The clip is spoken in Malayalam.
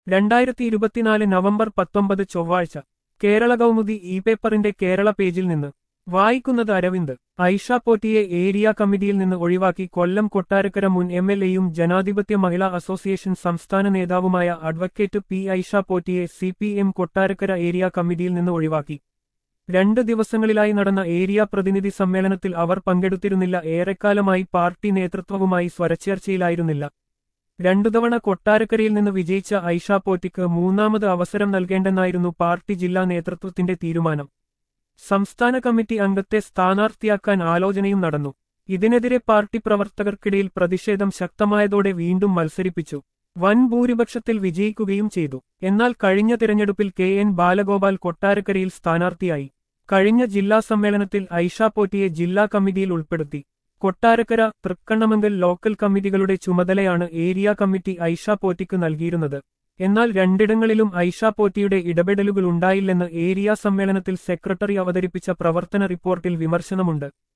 രണ്ടായിരത്തി ഇരുപത്തിനാല് നവംബർ പത്തൊമ്പത് ചൊവ്വാഴ്ച കേരള കൗമുദി ഇ പേപ്പറിന്റെ കേരള പേജിൽ നിന്ന് വായിക്കുന്നത് അരവിന്ദ് ഐഷ പോറ്റിയെ ഏരിയ കമ്മിറ്റിയിൽ നിന്ന് ഒഴിവാക്കി കൊല്ലം കൊട്ടാരക്കര മുൻ എം എൽ എയും ജനാധിപത്യ മഹിളാ അസോസിയേഷൻ സംസ്ഥാന നേതാവുമായ അഡ്വക്കേറ്റ് പി ഐഷ പോറ്റിയെ C P M Kottarakkara area കമ്മിറ്റിയിൽ നിന്ന് ഒഴിവാക്കി രണ്ട് ദിവസങ്ങളിലായി നടന്ന ഏരിയ പ്രതിനിധി സമ്മേളനത്തിൽ അവർ പങ്കെടുത്തിരുന്നില്ല ഏറെക്കാലമായി പാർട്ടി നേതൃത്വവുമായി സ്വരച്ചേർച്ചയിലായിരുന്നില്ല രണ്ടു തവണ കൊട്ടാരക്കരയിൽ നിന്ന് വിജയിച്ച ഐഷ പോറ്റിക്ക് മൂന്നാമത് അവസരം നൽകേണ്ടെന്നായിരുന്നു പാർട്ടി ജില്ലാ നേതൃത്വത്തിന്റെ തീരുമാനം സംസ്ഥാന കമ്മിറ്റി അംഗത്തെ സ്ഥാനാർത്ഥിയാക്കാൻ ആലോചനയും നടന്നു ഇതിനെതിരെ പാർട്ടി പ്രവർത്തകർക്കിടയിൽ പ്രതിഷേധം ശക്തമായതോടെ വീണ്ടും മത്സരിപ്പിച്ചു വൻ ഭൂരിപക്ഷത്തിൽ വിജയിക്കുകയും ചെയ്തു എന്നാൽ കഴിഞ്ഞ തിരഞ്ഞെടുപ്പിൽ കെ എൻ ബാലഗോപാൽ കൊട്ടാരക്കരയിൽ സ്ഥാനാർത്ഥിയായി കഴിഞ്ഞ ജില്ലാ സമ്മേളനത്തിൽ ഐഷ പോറ്റിയെ ജില്ലാ കമ്മിറ്റിയിൽ ഉൾപ്പെടുത്തി കൊട്ടാരക്കര തൃക്കണ്ണമംഗൽ ലോക്കൽ കമ്മിറ്റികളുടെ ചുമതലയാണ് ഏരിയ കമ്മിറ്റി ഐഷ പോറ്റിക്ക് നൽകിയിരുന്നത് എന്നാൽ രണ്ടിടങ്ങളിലും ഐഷ പോറ്റിയുടെ ഇടപെടലുകൾ ഉണ്ടായില്ലെന്ന് ഏരിയ സമ്മേളനത്തിൽ സെക്രട്ടറി അവതരിപ്പിച്ച പ്രവർത്തന റിപ്പോർട്ടിൽ വിമർശനമുണ്ട്